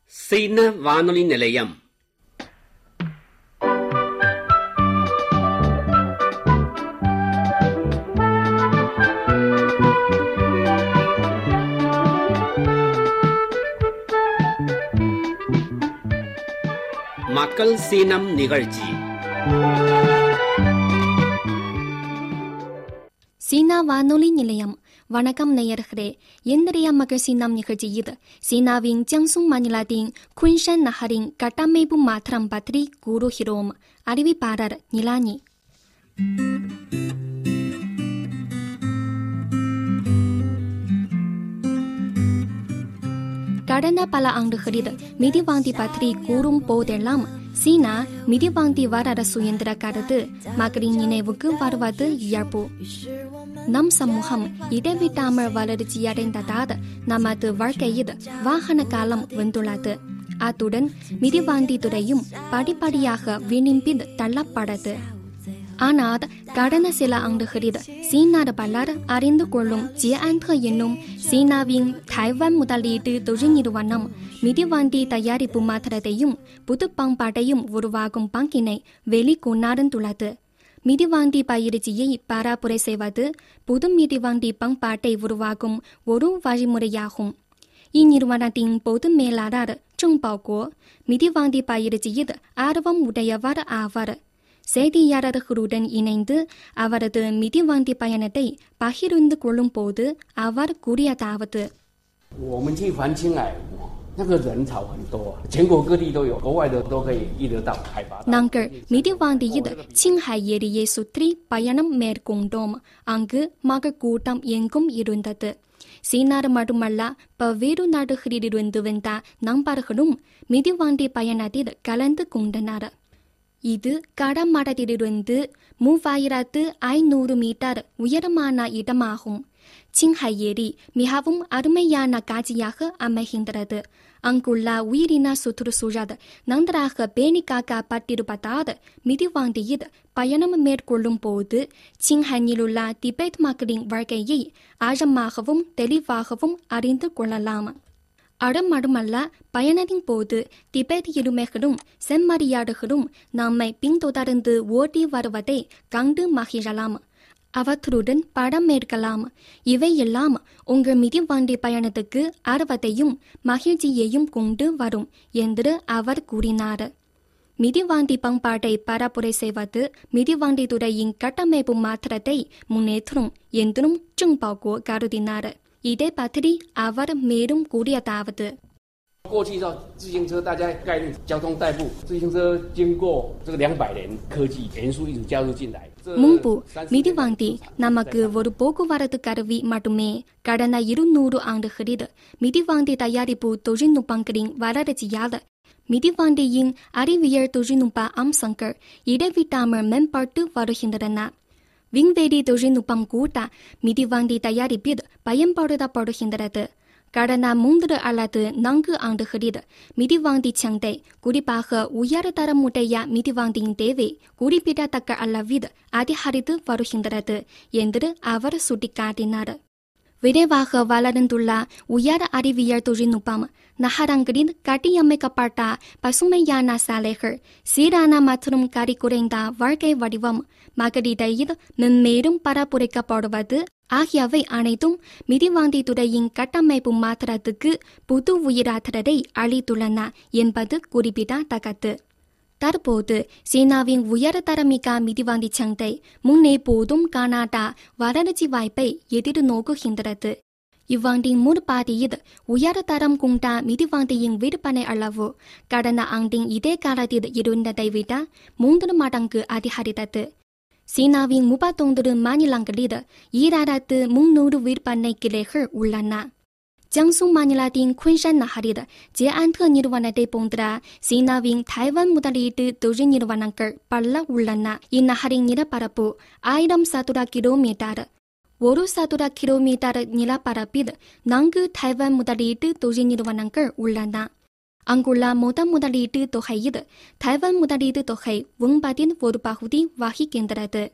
சீன வானொலி நிலையம் மக்கள் சீனம் நிகழ்ச்சி சீனா வானொலி நிலையம் வணக்கம் நேயர்களே இன்றைய மகள் சீனாம் நிகழ்ச்சியில் சீனாவின் ஜியாங்சுங் மாநிலத்தின் குன்ஷன் நகரின் கட்டமைப்பு மாற்றம் பற்றி கூறுகிறோம் அறிவிப்பாளர் நிலானி கடந்த பல ஆண்டுகளில் மிதிவாந்தி பற்றி கூறும் போதெல்லாம் சீனா மிதிவாந்தி வரரசு என்ற கருத்து மக்களின் நினைவுக்கு வருவது இயல்பு நம் சமூகம் இடைவிட்டாமல் வளர்ச்சியடைந்ததால் நமது வாழ்க்கையில் வாகன காலம் வந்துள்ளது அத்துடன் மிதிவாந்தி துறையும் படிப்படியாக விளிம்பில் தள்ளப்பட்டது ஆனால் கடந்த சில ஆண்டுகளில் சீனா的பலர் அறிந்து கொள்ளும் ஜியான்த என்னும் சீனாவின் தைவான் முதலீட்டு தொழில் நிறுவனம் மிதிவண்டி தயாரிப்பு மாத்திரத்தையும் புது பண்பாட்டையும் உருவாக்கும் பங்கினை வெளிக்கொணர்ந்துள்ளது மிதிவண்டி பயிற்சியை பராபுரை செய்வது புது மிதிவண்டி பண்பாட்டை உருவாக்கும் ஒரு வழிமுறையாகும் இந்நிறுவனத்தின் பொது மேலாளர்郑பாகோ மிதிவண்டி பயிற்சியில் ஆர்வம் உடையவர் ஆவார் செய்தியாளர்களுடன் இணைந்து அவரது மிதிவண்டி பயணத்தை பகிர்ந்து கொள்ளும் போது அவர் கூறியதாவது 我们去环青海，那个人潮很多啊，全国各地都有，国外的都可以遇得到，海拔大。 நாங்கள் மிதிவாந்தியில் சிங்ஹை ஏரியை சுற்றி பயணம் மேற்கொண்டோம் அங்கு மக்கள் கூட்டம் எங்கும் இருந்தது சீனார் மட்டுமல்ல பல்வேறு நாடுகளிலிருந்து வந்த நண்பர்களும் மிதிவாண்டி பயணத்தில் கலந்து கொண்டனர் இது கடமடத்திலிருந்து மூவாயிரத்து ஐநூறு மீட்டர் உயரமான இடமாகும் சிங்ஹை ஏரி மிகவும் அருமையான காட்சியாக அமைகின்றது அங்குள்ள உயிரின சுற்றுச்சூழல் நன்றாக பேணி காக்கப்பட்டிருப்பதால் மிதிவாண்டியில் பயணம் மேற்கொள்ளும் போது சிங்ஹனில் உள்ள திபெத் மக்களின் வாழ்க்கையை ஆழமாகவும் தெளிவாகவும் அறிந்து கொள்ளலாம் அது மட்டுமல்ல பயணத்தின் போது திபெத் எருமைகளும் செம்மறியாடுகளும் நம்மை பின்தொடர்ந்து ஓட்டி வருவதை கண்டு மகிழலாம் அவற்றுடன் படம் எடுக்கலாம் இவையெல்லாம் உங்கள் மிதிவண்டி பயணத்துக்கு ஆர்வத்தையும் மகிழ்ச்சியையும் கொண்டு வரும் என்று அவர் கூறினார் மிதிவாண்டி பண்பாட்டை பரப்புரை செய்வது மிதிவாண்டி துறையின் கட்டமைப்பு மாற்றத்தை முன்னேற்றும் என்றும் ஜுங்பாகோ கருதினார் இதை பற்றி அவர் மேலும் கூறியதாவது 过去到自行车，大家概念交通代步，自行车经过这个两百年科技元素一直加入进来。这 முன்பு 30 மிதிவாண்டி நமக்கு ஒரு போக்குவரத்து கருவி மட்டுமே கடந்த இருநூறு ஆண்டுகளில் மிதிவாண்டி தயாரிப்பு தொழில்நுட்பங்களின் வளர்ச்சியால் மிதிவாண்டியின் அறிவியல் தொழில்நுட்ப அம்சங்கள் இடைவிட்டாமல் மேம்பட்டு வருகின்றன விண்வெளி தொழில்நுட்பம் கூட மிதிவாண்டி தயாரிப்பில் பயன்படுத்தப்படுகின்றது கடந்த மூன்று அல்லது நான்கு ஆண்டுகளில் மிதிவாண்டி சந்தை குறிப்பாக உயர்தரமுடைய மிதிவாண்டியின் தேவை குறிப்பிடத்தக்க அளவில் அதிகரித்து வருகின்றது என்று அவர் சுட்டிக்காட்டினார் விரைவாக வளர்ந்துள்ள உயர் அறிவியல் தொழில்நுட்பம் நகரங்களில் கட்டியமைக்கப்பட்ட பசுமையான சாலைகள் சீரான மற்றும் கரி குறைந்த வாழ்க்கை வடிவம் மக்களிடையில் மென்மேலும் பரப்புரைக்கப்படுவது ஆகியவை அனைத்தும் மிதிவாண்டி துறையின் கட்டமைப்பு மாற்றத்துக்கு புது உயிராற்றலை அளித்துள்ளன என்பது குறிப்பிடத்தக்கது தற்போது சீனாவின் உயர்தரமிக்க மிதிவாண்டி சந்தை முன்னே போதும் காணாத வளர்ச்சி வாய்ப்பை எதிர்நோக்குகின்றது இவ்வாண்டின் முற்பாதியில் உயர்தரம் கொண்ட மிதிவாண்டியின் விற்பனை அளவு கடந்த ஆண்டின் இதே காலத்தில் இருந்ததை விட மூன்று மடங்கு அதிகரித்தது சீனாவின் முப்பத்தொன்று மாநிலங்களில் ஈராயிரத்து முன்னூறு விற்பனை கிளைகள் உள்ளன ஜியாங்சுங் மாநிலத்தின் குன்ஷன் நகரில் ஜேஆன்த நிறுவனத்தை போன்ற சீனாவின் தைவான் முதலீட்டு தொழில் நிறுவனங்கள் பல உள்ளன இந்நகரின் நிலப்பரப்பு ஆயிரம் சதுர கிலோமீட்டர் ஒரு சதுர கிலோமீட்டர் நிலப்பரப்பில் நான்கு தைவான் முதலீட்டு தொழில் நிறுவனங்கள் உள்ளன அங்குள்ள மொத்த முதலீட்டு தொகையில் தைவான் முதலீட்டு தொகை ஒன்பதின் ஒரு பகுதி வகிக்கின்றது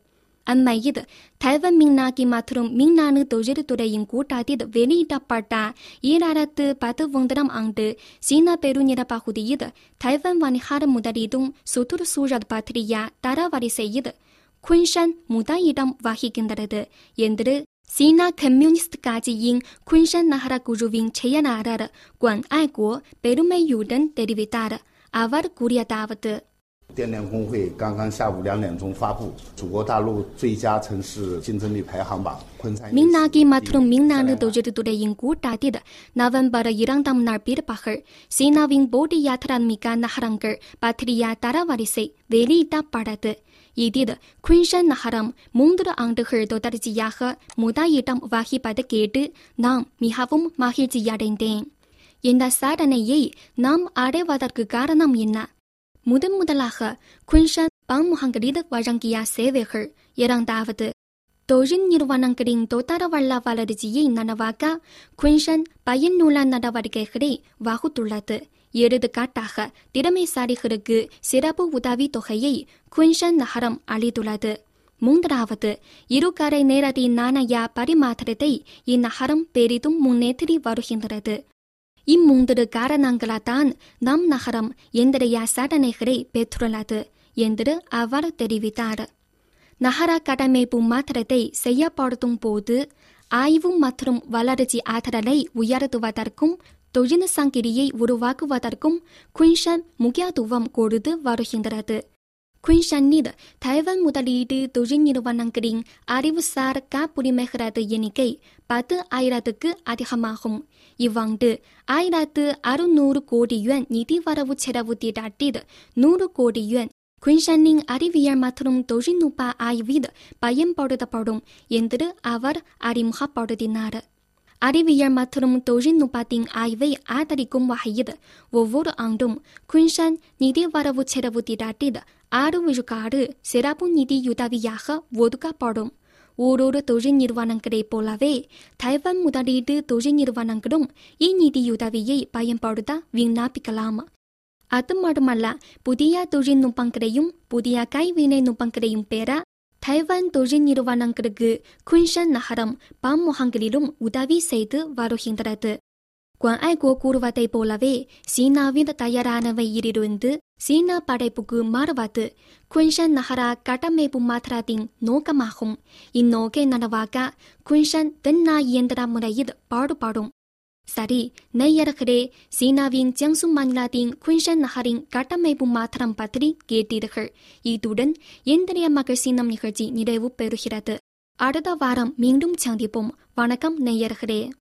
அண்மையில் தைவன் மின்னாகி மற்றும் மின்னானு தொழில்துறையின் கூட்டத்தில் வெளியிடப்பட்ட ஈராயிரத்து பத்து ஒன்பதாம் ஆண்டு சீனா பெருநில பகுதியில் தைவன் வணிகர் முதலீடும் சுற்றுச்சூழல் பற்றிய தரவரிசையில் குன்ஷன் முதலிடம் வகிக்கின்றது என்று சீனா கம்யூனிஸ்ட் கட்சியின் குன்ஷன் நகர குழுவின் செயலாளர் குவான் ஐகோ பெருமையுடன் தெரிவித்தார் அவர் கூறியதாவது 电联工会刚刚下午两点钟发布祖国大陆最佳城市竞争力排行榜，昆山 மின்னாகி மற்றும் மின்னானு தொழில்துறையின் கூட்டத்தில் நவம்பர் இரண்டாம் நாள் பிற்பகல் சீனாவின் போட்டியா திறன்மிக்க நகரங்கள் பற்றிய தரவரிசை வெளியிடப்பட்டது இதில் குயின்ஷன் நகரம் மூன்று ஆண்டுகள் தொடர்ச்சியாக முதலிடம் வகிப்பது கேட்டு நான் மிகவும் மகிழ்ச்சியடைந்தேன் இந்த சாதனையை நாம் அடைவதற்கு காரணம் என்ன முதன் முதலாக குயின்ஷன் பன்முகங்களில் வழங்கிய சேவைகள் இரண்டாவது தொழில் நிறுவனங்களின் தொடர்வல்ல வளர்ச்சியை நனவாக்க குயின்ஷன் பயனுள்ள நடவடிக்கைகளை வகுத்துள்ளது எடுத்துக்காட்டாக திறமைசாலிகளுக்கு சிறப்பு உதவி தொகையை குயின்ஷன் நகரம் அளித்துள்ளது மூன்றாவது இருகரை நேரடி நாணய பரிமாற்றத்தை இந்நகரம் பெரிதும் முன்னேற்றி வருகின்றது இம்மூன்று காரணங்களால்தான் நம் நகரம் இன்றைய சாதனைகளை பெற்றுள்ளது என்று அவர் தெரிவித்தார் நகர கட்டமைப்பு மாற்றத்தை செய்யப்படுத்தும் போது ஆய்வு மற்றும் வளர்ச்சி ஆற்றலை உயர்த்துவதற்கும் தொழில் சங்கிலியை உருவாக்குவதற்கும் குயின்ஷன் முக்கியத்துவம் கொடுத்து வருகின்றது குயின்ஷனில் தைவான் முதலீடு தொழில் நிறுவனங்களின் அறிவுசார் காப்புரிமைகளது எண்ணிக்கை பத்து ஆயிரத்துக்கு அதிகமாகும் இவ்வாண்டு ஆயிரத்து அறுநூறு கோடி யுவான் நிதி வரவு செலவு திட்டத்தில் நூறு கோடி யுவான் குயின்ஷனின் அறிவியல் மற்றும் தொழில்நுட்ப ஆய்வில் பயன்படுத்தப்படும் என்று அவர் அறிமுகப்படுத்தினார் அறிவியல் மற்றும் தொழில்நுட்பத்தின் ஆய்வை ஆதரிக்கும் வகையில் ஒவ்வொரு ஆண்டும் குயின்ஷன் நிதி வரவு செலவு திட்டத்தில் ஆறு விழுக்காடு சிறப்பு நிதியுதவியாக ஒதுக்கப்படும் ஓரொரு தொழில் நிறுவனங்களைப் போலவே தைவான் முதலீடு தொழில் நிறுவனங்களும் இந்நிதியுதவியை பயன்படுத்த விண்ணப்பிக்கலாம் அது மட்டுமல்ல புதிய தொழில்நுட்பங்களையும் புதிய கைவினை நுட்பங்களையும் பெற தைவான் தொழில் நிறுவனங்களுக்கு குயின்ஷன் நகரம் பன்முகங்களிலும் உதவி செய்து வருகின்றது குவான் ஐகோ கூறுவதைப் போலவே சீனாவில் தயாரானவையிலிருந்து சீனா படைப்புக்கு மாறுவது குயின்ஷன் நகர கட்டமைப்பு மாற்றத்தின் நோக்கமாகும் இந்நோக்கை நனவாக்க குயின்ஷன் தென்னா இயந்திர முறையில் பாடுபடும் சரி நேயர்களே சீனாவின் ஜியாங்சு மாநிலத்தின் குயின்ஷன் நகரின் கட்டமைப்பு மாற்றம் பற்றி கேட்டீர்கள் இத்துடன் இன்றைய மகள் சீனம் நிகழ்ச்சி நிறைவு பெறுகிறது அடுத்த வாரம் மீண்டும் சந்திப்போம் வணக்கம் நேயர்களே